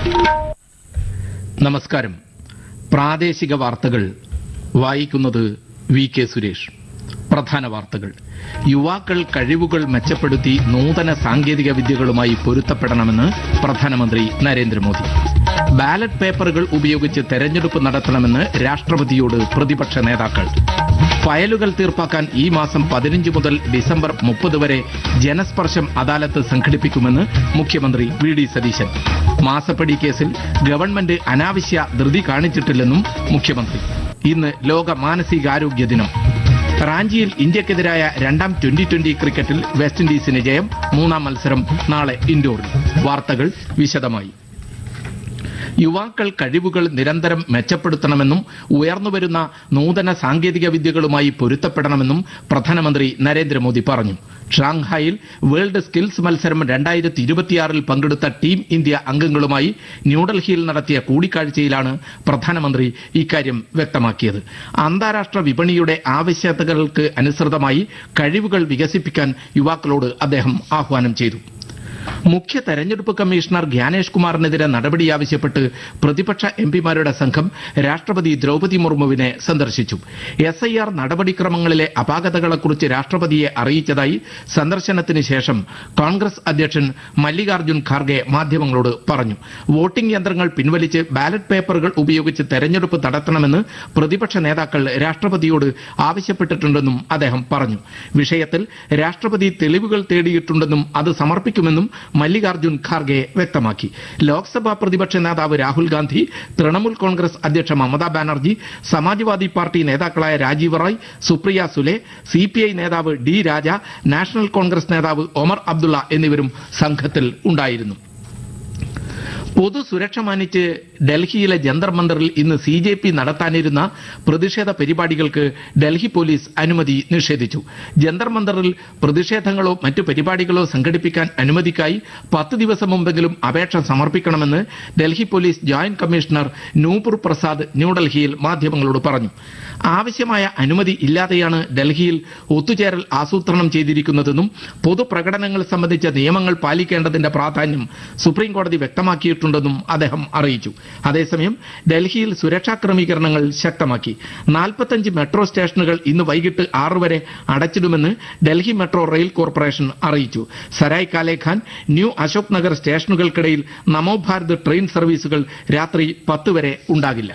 നമസ്കാരം പ്രാദേശിക വാർത്തകൾ വായിക്കുന്നത് വി കെ സുരേഷ് പ്രധാന വാർത്തകൾ യുവാക്കൾ കഴിവുകൾ മെച്ചപ്പെടുത്തി നൂതന സാങ്കേതിക വിദ്യകളുമായി പൊരുത്തപ്പെടണമെന്ന് പ്രധാനമന്ത്രി നരേന്ദ്രമോദി ബാലറ്റ് പേപ്പറുകൾ ഉപയോഗിച്ച് തെരഞ്ഞെടുപ്പ് നടത്തണമെന്ന് രാഷ്ട്രപതിയോട് പ്രതിപക്ഷ നേതാക്കൾ ഫയലുകൾ തീർപ്പാക്കാൻ ഈ മാസം പതിനഞ്ച് മുതൽ ഡിസംബർ മുപ്പത് വരെ ജനസ്പർശം അദാലത്ത് സംഘടിപ്പിക്കുമെന്ന് മുഖ്യമന്ത്രി വി ഡി സതീശൻ മാസപ്പടി കേസിൽ ഗവൺമെന്റ് അനാവശ്യ ധൃതി കാണിച്ചിട്ടില്ലെന്നും മുഖ്യമന്ത്രി ഇന്ന് ലോക മാനസികാരോഗ്യ ദിനം റാഞ്ചിയിൽ ഇന്ത്യക്കെതിരായ രണ്ടാം ട്വന്റി ട്വന്റി ക്രിക്കറ്റിൽ വെസ്റ്റ് ഇൻഡീസിന് ജയം മൂന്നാം മത്സരം നാളെ ഇൻഡോറിൽ വാർത്തകൾ വിശദമായി യുവാക്കൾ കഴിവുകൾ നിരന്തരം മെച്ചപ്പെടുത്തണമെന്നും ഉയർന്നുവരുന്ന നൂതന സാങ്കേതിക വിദ്യകളുമായി പൊരുത്തപ്പെടണമെന്നും പ്രധാനമന്ത്രി നരേന്ദ്രമോദി പറഞ്ഞു ഷാങ്ഹായിൽ വേൾഡ് സ്കിൽസ് മത്സരം രണ്ടായിരത്തി ഇരുപത്തിയാറിൽ പങ്കെടുത്ത ടീം ഇന്ത്യ അംഗങ്ങളുമായി ന്യൂഡൽഹിയിൽ നടത്തിയ കൂടിക്കാഴ്ചയിലാണ് പ്രധാനമന്ത്രി ഇക്കാര്യം വ്യക്തമാക്കിയത് അന്താരാഷ്ട്ര വിപണിയുടെ ആവശ്യകതകൾക്ക് അനുസൃതമായി കഴിവുകൾ വികസിപ്പിക്കാൻ യുവാക്കളോട് അദ്ദേഹം ആഹ്വാനം ചെയ്തു മുഖ്യ തെരഞ്ഞെടുപ്പ് കമ്മീഷണർ ഗ്യാനേഷ് കുമാറിനെതിരെ നടപടി ആവശ്യപ്പെട്ട് പ്രതിപക്ഷ എംപിമാരുടെ സംഘം രാഷ്ട്രപതി ദ്രൗപതി മുർമുവിനെ സന്ദർശിച്ചു എസ് ഐ ആർ നടപടിക്രമങ്ങളിലെ അപാകതകളെക്കുറിച്ച് രാഷ്ട്രപതിയെ അറിയിച്ചതായി സന്ദർശനത്തിന് ശേഷം കോൺഗ്രസ് അധ്യക്ഷൻ മല്ലികാർജ്ജുൻ ഖാർഗെ മാധ്യമങ്ങളോട് പറഞ്ഞു വോട്ടിംഗ് യന്ത്രങ്ങൾ പിൻവലിച്ച് ബാലറ്റ് പേപ്പറുകൾ ഉപയോഗിച്ച് തെരഞ്ഞെടുപ്പ് നടത്തണമെന്ന് പ്രതിപക്ഷ നേതാക്കൾ രാഷ്ട്രപതിയോട് ആവശ്യപ്പെട്ടിട്ടുണ്ടെന്നും അദ്ദേഹം പറഞ്ഞു വിഷയത്തിൽ രാഷ്ട്രപതി തെളിവുകൾ തേടിയിട്ടുണ്ടെന്നും അത് സമർപ്പിക്കുമെന്നും മല്ലികാർജ്ജുൻ ഖാർഗെ വ്യക്തമാക്കി ലോക്സഭാ പ്രതിപക്ഷ നേതാവ് രാഹുൽ ഗാന്ധി തൃണമൂൽ കോൺഗ്രസ് അധ്യക്ഷ മമതാ ബാനർജി സമാജ്വാദി പാർട്ടി നേതാക്കളായ Rajeev Rai Supriya Sule C P I നേതാവ് ഡി രാജ നാഷണൽ കോൺഗ്രസ് നേതാവ് ഒമർ അബ്ദുള്ള എന്നിവരും സംഘത്തിൽ ഉണ്ടായിരുന്നു പൊതുസുരക്ഷ മാനിച്ച് ഡൽഹിയിലെ ജന്തർ മന്ദറിൽ ഇന്ന് സി ജെ പി നടത്താനിരുന്ന പ്രതിഷേധ പരിപാടികൾക്ക് ഡൽഹി പോലീസ് അനുമതി നിഷേധിച്ചു ജന്തർ മന്ദറിൽ പ്രതിഷേധങ്ങളോ മറ്റു പരിപാടികളോ സംഘടിപ്പിക്കാൻ അനുമതിക്കായി പത്ത് ദിവസം മുമ്പെങ്കിലും അപേക്ഷ സമർപ്പിക്കണമെന്ന് Delhi police joint commissioner Nupur Prasad ന്യൂഡൽഹിയിൽ മാധ്യമങ്ങളോട് പറഞ്ഞു ആവശ്യമായ അനുമതി ഇല്ലാതെയാണ് ഡൽഹിയിൽ ഒത്തുചേരൽ ആസൂത്രണം ചെയ്തിരിക്കുന്നതെന്നും പൊതുപ്രകടനങ്ങൾ സംബന്ധിച്ച നിയമങ്ങൾ പാലിക്കേണ്ടതിന്റെ പ്രാധാന്യം സുപ്രീം കോടതി വ്യക്തമാക്കിയിട്ടുണ്ടെന്നും അദ്ദേഹം അറിയിച്ചു അതേസമയം ഡൽഹിയിൽ സുരക്ഷാ ക്രമീകരണങ്ങൾ ശക്തമാക്കി നാൽപ്പത്തഞ്ച് മെട്രോ സ്റ്റേഷനുകൾ ഇന്ന് വൈകിട്ട് ആറ് വരെ അടച്ചിടുമെന്ന് ഡൽഹി മെട്രോ റെയിൽ കോർപ്പറേഷൻ അറിയിച്ചു സരായ് കാലേഖാൻ ന്യൂ അശോക് നഗർ സ്റ്റേഷനുകൾക്കിടയിൽ നമോ ഭാരത് ട്രെയിൻ സർവീസുകൾ രാത്രി പത്ത് വരെ ഉണ്ടാകില്ല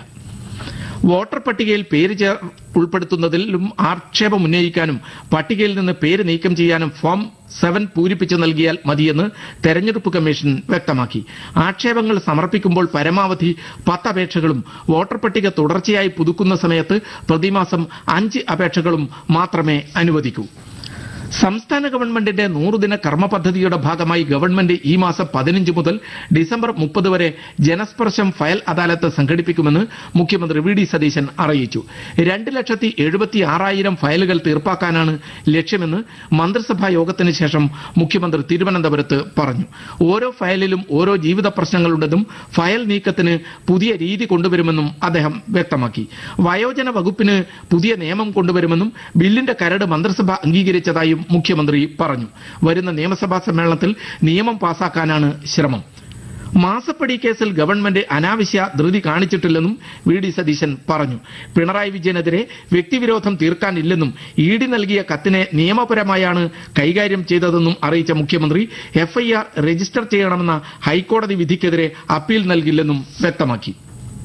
വോട്ടർ പട്ടികയിൽ പേര് ചേർ ഉൾപ്പെടുത്തുന്നതിലും ആക്ഷേപം ഉന്നയിക്കാനും പട്ടികയിൽ നിന്ന് പേര് നീക്കം ചെയ്യാനും ഫോം സെവൻ പൂരിപ്പിച്ചു നൽകിയാൽ മതിയെന്ന് തെരഞ്ഞെടുപ്പ് കമ്മീഷൻ വ്യക്തമാക്കി ആക്ഷേപങ്ങൾ സമർപ്പിക്കുമ്പോൾ പരമാവധി പത്ത് അപേക്ഷകളും വോട്ടർ പട്ടിക തുടർച്ചയായി പുതുക്കുന്ന സമയത്ത് പ്രതിമാസം അഞ്ച് അപേക്ഷകളും മാത്രമേ അനുവദിക്കൂ സംസ്ഥാന ഗവൺമെന്റിന്റെ നൂറുദിന കർമ്മ പദ്ധതിയുടെ ഭാഗമായി ഗവൺമെന്റ് ഈ മാസം പതിനഞ്ച് മുതൽ ഡിസംബർ മുപ്പത് വരെ ജനസ്പർശം ഫയൽ അദാലത്ത് സംഘടിപ്പിക്കുമെന്ന് മുഖ്യമന്ത്രി വി ഡി സതീശൻ അറിയിച്ചു രണ്ട് ലക്ഷത്തി എഴുപത്തി ആറായിരം ഫയലുകൾ തീർപ്പാക്കാനാണ് ലക്ഷ്യമെന്ന് മന്ത്രിസഭാ യോഗത്തിന് ശേഷം മുഖ്യമന്ത്രി തിരുവനന്തപുരത്ത് പറഞ്ഞു ഓരോ ഫയലിലും ഓരോ ജീവിത പ്രശ്നങ്ങളുണ്ടെന്നും ഫയൽ നീക്കത്തിന് പുതിയ രീതി കൊണ്ടുവരുമെന്നും അദ്ദേഹം വ്യക്തമാക്കി വയോജന വകുപ്പിന് പുതിയ നിയമം കൊണ്ടുവരുമെന്നും ബില്ലിന്റെ കരട് മന്ത്രിസഭ അംഗീകരിച്ചതായും മുഖ്യമന്ത്രി പറഞ്ഞു വരുന്ന നിയമസഭാ സമ്മേളനത്തിൽ നിയമം പാസാക്കാനാണ് ശ്രമം മാസപ്പടി കേസിൽ ഗവൺമെന്റ് അനാവശ്യ ധൃതി കാണിച്ചിട്ടില്ലെന്നും വി ഡി സതീശൻ പറഞ്ഞു പിണറായി വിജയനെതിരെ വ്യക്തിവിരോധം തീർക്കാനില്ലെന്നും ഇ ഡി നൽകിയ കത്തിനെ നിയമപരമായാണ് കൈകാര്യം ചെയ്തതെന്നും അറിയിച്ച മുഖ്യമന്ത്രി എഫ്ഐആർ രജിസ്റ്റർ ചെയ്യണമെന്ന ഹൈക്കോടതി വിധിക്കെതിരെ അപ്പീൽ നൽകില്ലെന്നും വ്യക്തമാക്കി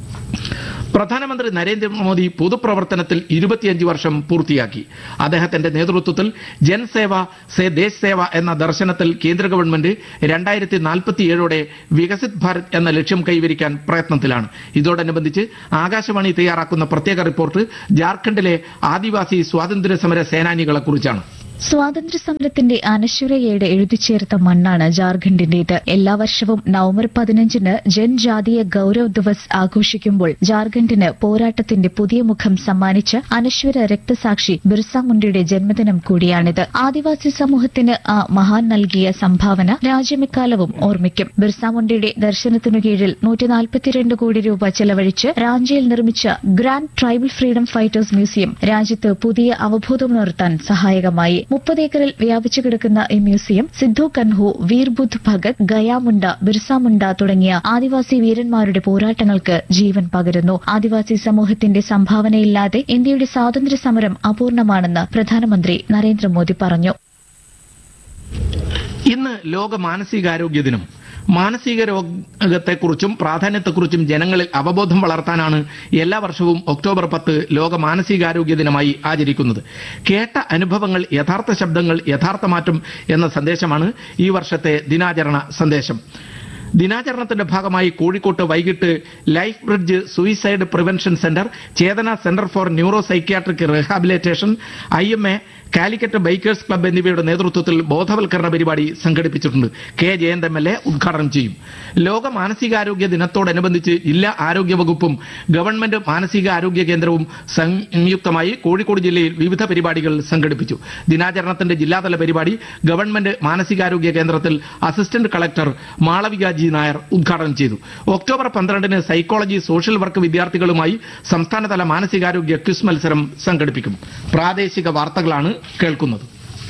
പ്രധാനമന്ത്രി നരേന്ദ്രമോദി പൊതുപ്രവർത്തനത്തിൽ ഇരുപത്തിയഞ്ച് വർഷം പൂർത്തിയാക്കി അദ്ദേഹത്തിന്റെ നേതൃത്വത്തിൽ ജൻസേവ സേ ദേശ് സേവ എന്ന ദർശനത്തിൽ കേന്ദ്ര ഗവൺമെന്റ് രണ്ടായിരത്തി നാൽപ്പത്തിയേഴോടെ വികസിത് ഭാരത് എന്ന ലക്ഷ്യം കൈവരിക്കാൻ പ്രയത്നത്തിലാണ് ഇതോടനുബന്ധിച്ച് ആകാശവാണി തയ്യാറാക്കുന്ന പ്രത്യേക റിപ്പോർട്ട് ജാർഖണ്ഡിലെ ആദിവാസി സ്വാതന്ത്ര്യ സമര സേനാനികളെ കുറിച്ചാണ് സ്വാതന്ത്ര്യ സമരത്തിന്റെ അനശ്വരതയുടെ എഴുതിച്ചേർത്ത മണ്ണാണ് ജാർഖണ്ഡിന്റേത് എല്ലാ വർഷവും നവംബർ പതിനഞ്ചിന് ജൻജാതീയ ഗൌരവ് ദിവസ് ആഘോഷിക്കുമ്പോൾ ജാർഖണ്ഡിന് പോരാട്ടത്തിന്റെ പുതിയ മുഖം സമ്മാനിച്ച അനശ്വര രക്തസാക്ഷി ബിർസ മുണ്ടയുടെ ജന്മദിനം കൂടിയാണിത് ആദിവാസി സമൂഹത്തിന് ആ മഹാൻ നൽകിയ സംഭാവന രാജ്യമെക്കാലവും ഓർമ്മിക്കും ബിർസ മുണ്ടയുടെ ദർശനത്തിനു കീഴിൽ നൂറ്റി നാൽപ്പത്തിരണ്ട് കോടി രൂപ ചെലവഴിച്ച് റാഞ്ചിയിൽ നിർമ്മിച്ച grand tribal freedom fighters museum രാജ്യത്ത് പുതിയ അവബോധമുണർത്താൻ സഹായകമായി മുപ്പത് ഏക്കറിൽ വ്യാപിച്ചു കിടക്കുന്ന ഈ മ്യൂസിയം സിദ്ധു കൻഹു വീർബുദ്ധ് ഭഗത് ഗയാമുണ്ട ബിർസ മുണ്ട തുടങ്ങിയ ആദിവാസി വീരന്മാരുടെ പോരാട്ടങ്ങൾക്ക് ജീവൻ പകരുന്നു ആദിവാസി സമൂഹത്തിന്റെ സംഭാവനയില്ലാതെ ഇന്ത്യയുടെ സ്വാതന്ത്ര്യ സമരം അപൂർണമാണെന്ന് പ്രധാനമന്ത്രി നരേന്ദ്രമോദി പറഞ്ഞു ഇന്ന് ലോക മാനസികാരോഗ്യ ദിനം മാനസിക രോഗത്തെക്കുറിച്ചും പ്രാധാന്യത്തെക്കുറിച്ചും ജനങ്ങളിൽ അവബോധം വളർത്താനാണ് എല്ലാ വർഷവും ഒക്ടോബർ പത്ത് ലോക മാനസികാരോഗ്യ ദിനമായി ആചരിക്കുന്നത് കേട്ട അനുഭവങ്ങൾ യഥാർത്ഥ ശബ്ദങ്ങൾ യഥാർത്ഥ മാറ്റം എന്ന സന്ദേശമാണ് ഈ വർഷത്തെ ദിനാചരണ സന്ദേശം ദിനാചരണത്തിന്റെ ഭാഗമായി കോഴിക്കോട്ട് വൈകിട്ട് life bridge suicide prevention centre Chethana centre for neuro psychiatric rehabilitation I M A Calicut bikers club എന്നിവയുടെ നേതൃത്വത്തിൽ ബോധവൽക്കരണ പരിപാടി സംഘടിപ്പിച്ചിട്ടുണ്ട് K Jayanth M L A ഉദ്ഘാടനം ചെയ്യും ലോക മാനസികാരോഗ്യ ദിനത്തോടനുബന്ധിച്ച് ജില്ലാ ആരോഗ്യ വകുപ്പും ഗവൺമെന്റ് മാനസികാരോഗ്യ കേന്ദ്രവും സംയുക്തമായി കോഴിക്കോട് ജില്ലയിൽ വിവിധ പരിപാടികൾ സംഘടിപ്പിച്ചു ദിനാചരണത്തിന്റെ ജില്ലാതല പരിപാടി ഗവൺമെന്റ് മാനസികാരോഗ്യ കേന്ദ്രത്തിൽ assistant collector Malavika G Nair ഉദ്ഘാടനം ചെയ്തു ഒക്ടോബർ പന്ത്രണ്ടിന് സൈക്കോളജി സോഷ്യൽ വർക്ക് വിദ്യാർത്ഥികളുമായി സംസ്ഥാനതല മാനസികാരോഗ്യ ക്വിസ് മത്സരം സംഘടിപ്പിക്കും പ്രാദേശിക വാർത്തകളാണ് കേൾക്കുന്നത്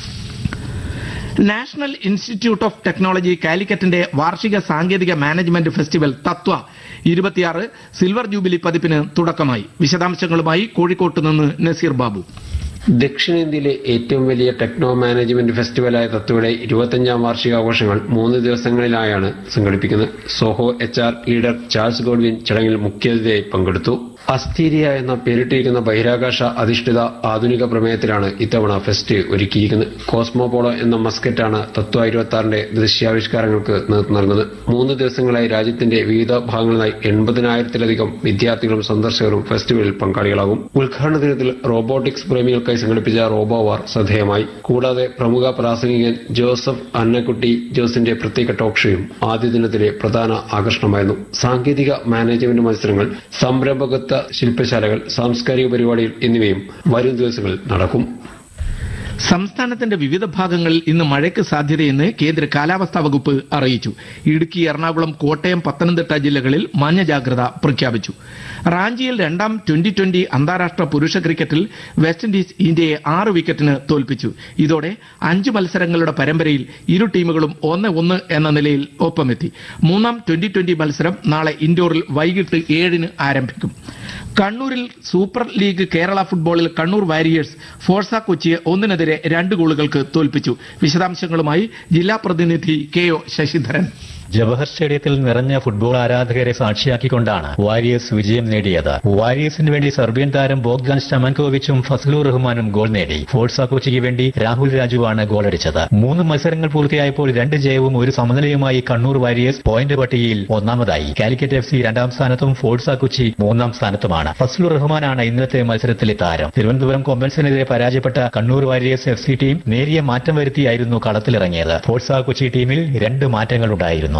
നാഷണൽ ഇൻസ്റ്റിറ്റ്യൂട്ട് ഓഫ് ടെക്നോളജി കാലിക്കറ്റിന്റെ വാർഷിക സാങ്കേതിക മാനേജ്മെന്റ് ഫെസ്റ്റിവൽ തത്വ ഇരുപത്തിയാറ് സിൽവർ ജൂബിലി പതിപ്പിന് തുടക്കമായി വിശദാംശങ്ങളുമായി കോഴിക്കോട്ട് നിന്ന് നസീർ ബാബു ദക്ഷിണേന്ത്യയിലെ ഏറ്റവും വലിയ ടെക്നോ മാനേജ്മെന്റ് ഫെസ്റ്റിവലായ തത്വയുടെ ഇരുപത്തഞ്ചാം വാർഷികാഘോഷങ്ങൾ മൂന്ന് ദിവസങ്ങളിലായാണ് സംഘടിപ്പിക്കുന്നത് Zoho H R leader Charles Godwin ചടങ്ങിൽ മുഖ്യാതിഥിയായി പങ്കെടുത്തു അസ്ഥീരിയ എന്ന പേരിട്ടിരിക്കുന്ന ബഹിരാകാശ അധിഷ്ഠിത ആധുനിക പ്രമേയത്തിലാണ് ഇത്തവണ ഫെസ്റ്റ് ഒരുക്കിയിരിക്കുന്നത് കോസ്മോപോളോ എന്ന മസ്കറ്റാണ് തത്വ ഇരുപത്തി ആറിന്റെ ദൃശ്യാവിഷ്കാരങ്ങൾക്ക് നേതൃത്വം നൽകുന്നത് മൂന്ന് ദിവസങ്ങളായി രാജ്യത്തിന്റെ വിവിധ ഭാഗങ്ങളിലായി എൺപതിനായിരത്തിലധികം വിദ്യാർത്ഥികളും സന്ദർശകരും ഫെസ്റ്റിവലിൽ പങ്കാളികളാകും ഉദ്ഘാടന ദിനത്തിൽ റോബോട്ടിക്സ് പ്രേമികൾക്കായി സംഘടിപ്പിച്ച റോബോവാർ ശ്രദ്ധേയമായി കൂടാതെ പ്രമുഖ പ്രാസംഗികൻ ജോസഫ് അന്നക്കുട്ടി ജോസിന്റെ പ്രത്യേക ടോക്ക് ഷോയും ആദ്യ ദിനത്തിലെ പ്രധാന ആകർഷണമായിരുന്നു സാങ്കേതിക മാനേജ്മെന്റ് മത്സരങ്ങൾ സംരംഭകത്വ ശില്പശാലകൾ സാംസ്കാരിക പരിപാടികൾ എന്നിവയും വരും ദിവസങ്ങളിൽ നടക്കും സംസ്ഥാനത്തിന്റെ വിവിധ ഭാഗങ്ങളിൽ ഇന്ന് മഴയ്ക്ക് സാധ്യതയെന്ന് കേന്ദ്ര കാലാവസ്ഥാ വകുപ്പ് അറിയിച്ചു ഇടുക്കി എറണാകുളം കോട്ടയം പത്തനംതിട്ട ജില്ലകളിൽ മഞ്ഞ ജാഗ്രത പ്രഖ്യാപിച്ചു റാഞ്ചിയിൽ രണ്ടാം ട്വന്റി ട്വന്റി അന്താരാഷ്ട്ര പുരുഷ ക്രിക്കറ്റിൽ വെസ്റ്റ് ഇൻഡീസ് ഇന്ത്യയെ ആറ് വിക്കറ്റിന് തോൽപ്പിച്ചു ഇതോടെ അഞ്ച് മത്സരങ്ങളുടെ പരമ്പരയിൽ ഇരു ടീമുകളും ഒന്ന് ഒന്ന് എന്ന നിലയിൽ ഒപ്പമെത്തി മൂന്നാം ട്വന്റി ട്വന്റി മത്സരം നാളെ ഇൻഡോറിൽ വൈകിട്ട് ഏഴിന് ആരംഭിക്കും കണ്ണൂരിൽ സൂപ്പർ ലീഗ് കേരള ഫുട്ബോളിൽ കണ്ണൂർ വാരിയേഴ്സ് ഫോഴ്സ കൊച്ചിയെ ഒന്നിനെതിരെ രണ്ട് ഗോളുകൾക്ക് തോൽപ്പിച്ചു വിശദാംശങ്ങളുമായി ജില്ലാ പ്രതിനിധി കെ ഒ ശശിധരൻ ജവഹർ സ്റ്റേഡിയത്തിൽ നിറഞ്ഞ ഫുട്ബോൾ ആരാധകരെ സാക്ഷിയാക്കിക്കൊണ്ടാണ് വാരിയേഴ്സ് വിജയം നേടിയത് വാരിയേഴ്സിന് വേണ്ടി സെർബിയൻ താരം ബോഗ്ദാൻ സ്റ്റമൻകോവിച്ചും ഫസലൂർ റഹ്മാനും ഗോൾ നേടി ഫോഴ്സ കൊച്ചിക്ക് വേണ്ടി രാഹുൽ രാജുവാണ് ഗോളടിച്ചത് മൂന്ന് മത്സരങ്ങൾ പൂർത്തിയായപ്പോൾ രണ്ട് ജയവും ഒരു സമനിലയുമായി കണ്ണൂർ വാരിയേഴ്സ് പോയിന്റ് പട്ടികയിൽ ഒന്നാമതായി കാലിക്കറ്റ് എഫ് സി രണ്ടാം സ്ഥാനത്തും ഫോഴ്സ കൊച്ചി മൂന്നാം സ്ഥാനത്തുമാണ് ഫസലൂർ റഹ്മാനാണ് ഇന്നത്തെ മത്സരത്തിലെ താരം തിരുവനന്തപുരം കൊമ്പൻസിനെതിരെ പരാജയപ്പെട്ട Kannur warriors F C team നേരിയ മാറ്റം വരുത്തിയായിരുന്നു കളത്തിലിറങ്ങിയത് ഫോഴ്സ കൊച്ചി ടീമിൽ രണ്ട് മാറ്റങ്ങളുണ്ടായിരുന്നു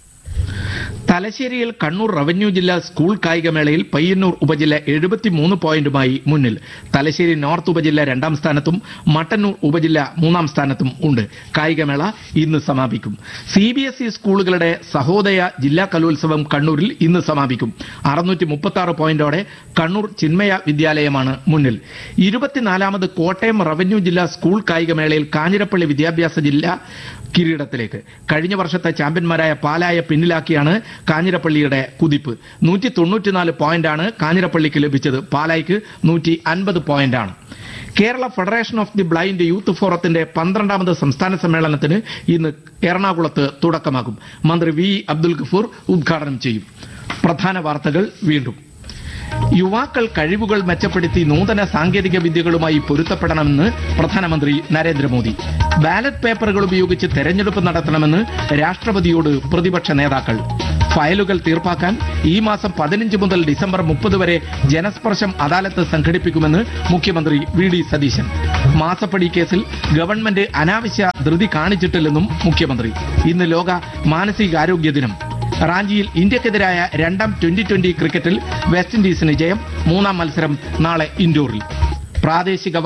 തലശ്ശേരിയിൽ കണ്ണൂർ റവന്യൂ ജില്ലാ സ്കൂൾ കായികമേളയിൽ പയ്യന്നൂർ ഉപജില്ല എഴുപത്തിമൂന്ന് പോയിന്റുമായി മുന്നിൽ തലശ്ശേരി നോർത്ത് ഉപജില്ല രണ്ടാം സ്ഥാനത്തും മട്ടന്നൂർ ഉപജില്ല മൂന്നാം സ്ഥാനത്തും ഉണ്ട് കായികമേള ഇന്ന് സമാപിക്കും സി ബി എസ് ഇ സ്കൂളുകളുടെ സഹോദയ ജില്ലാ കലോത്സവം കണ്ണൂരിൽ ഇന്ന് സമാപിക്കും അറുന്നൂറ്റി മുപ്പത്തി ആറ് പോയിന്റോടെ കണ്ണൂർ ചിന്മയ വിദ്യാലയമാണ് മുന്നിൽ ഇരുപത്തിനാലാമത് കോട്ടയം റവന്യൂ ജില്ലാ സ്കൂൾ കായികമേളയിൽ കാഞ്ഞിരപ്പള്ളി വിദ്യാഭ്യാസ ജില്ല കിരീടത്തിലേക്ക് കഴിഞ്ഞ വർഷത്തെ ചാമ്പ്യന്മാരായ പാലായ പിന്നിലാക്കിയാണ് കാഞ്ഞിരപ്പള്ളിയുടെ കുതിപ്പ് നൂറ്റി തൊണ്ണൂറ്റിനാല് പോയിന്റാണ് കാഞ്ഞിരപ്പള്ളിക്ക് ലഭിച്ചത് പാലായ്ക്ക് നൂറ്റി അൻപത് പോയിന്റാണ് Kerala federation of the blind youth ഫോറത്തിന്റെ പന്ത്രണ്ടാമത് സംസ്ഥാന സമ്മേളനത്തിന് ഇന്ന് എറണാകുളത്ത് തുടക്കമാകും മന്ത്രി വി അബ്ദുൽ ഗഫൂർ ഉദ്ഘാടനം ചെയ്യും പ്രധാന വാർത്തകൾ വീണ്ടും യുവാക്കൾ കഴിവുകൾ മെച്ചപ്പെടുത്തി നൂതന സാങ്കേതിക വിദ്യകളുമായി പൊരുത്തപ്പെടണമെന്ന് പ്രധാനമന്ത്രി നരേന്ദ്രമോദി ബാലറ്റ് പേപ്പറുകൾ ഉപയോഗിച്ച് തെരഞ്ഞെടുപ്പ് നടത്തണമെന്ന് രാഷ്ട്രപതിയോട് പ്രതിപക്ഷ നേതാക്കൾ ഫയലുകൾ തീർപ്പാക്കാൻ ഈ മാസം പതിനഞ്ച് മുതൽ ഡിസംബർ മുപ്പത് വരെ ജനസ്പർശം അദാലത്ത് സംഘടിപ്പിക്കുമെന്ന് മുഖ്യമന്ത്രി വി ഡി സതീശൻ മാസപ്പടി കേസിൽ ഗവൺമെന്റ് അനാവശ്യ ധൃതി കാണിച്ചിട്ടില്ലെന്നും മുഖ്യമന്ത്രി ഇന്ന് ലോക മാനസികാരോഗ്യ ദിനം റാഞ്ചിയിൽ ഇന്ത്യക്കെതിരായ രണ്ടാം ട്വന്റി ട്വന്റി ക്രിക്കറ്റിൽ വെസ്റ്റ് ഇൻഡീസിന് ജയം മൂന്നാം മത്സരം നാളെ ഇൻഡോറിൽ പ്രാദേശിക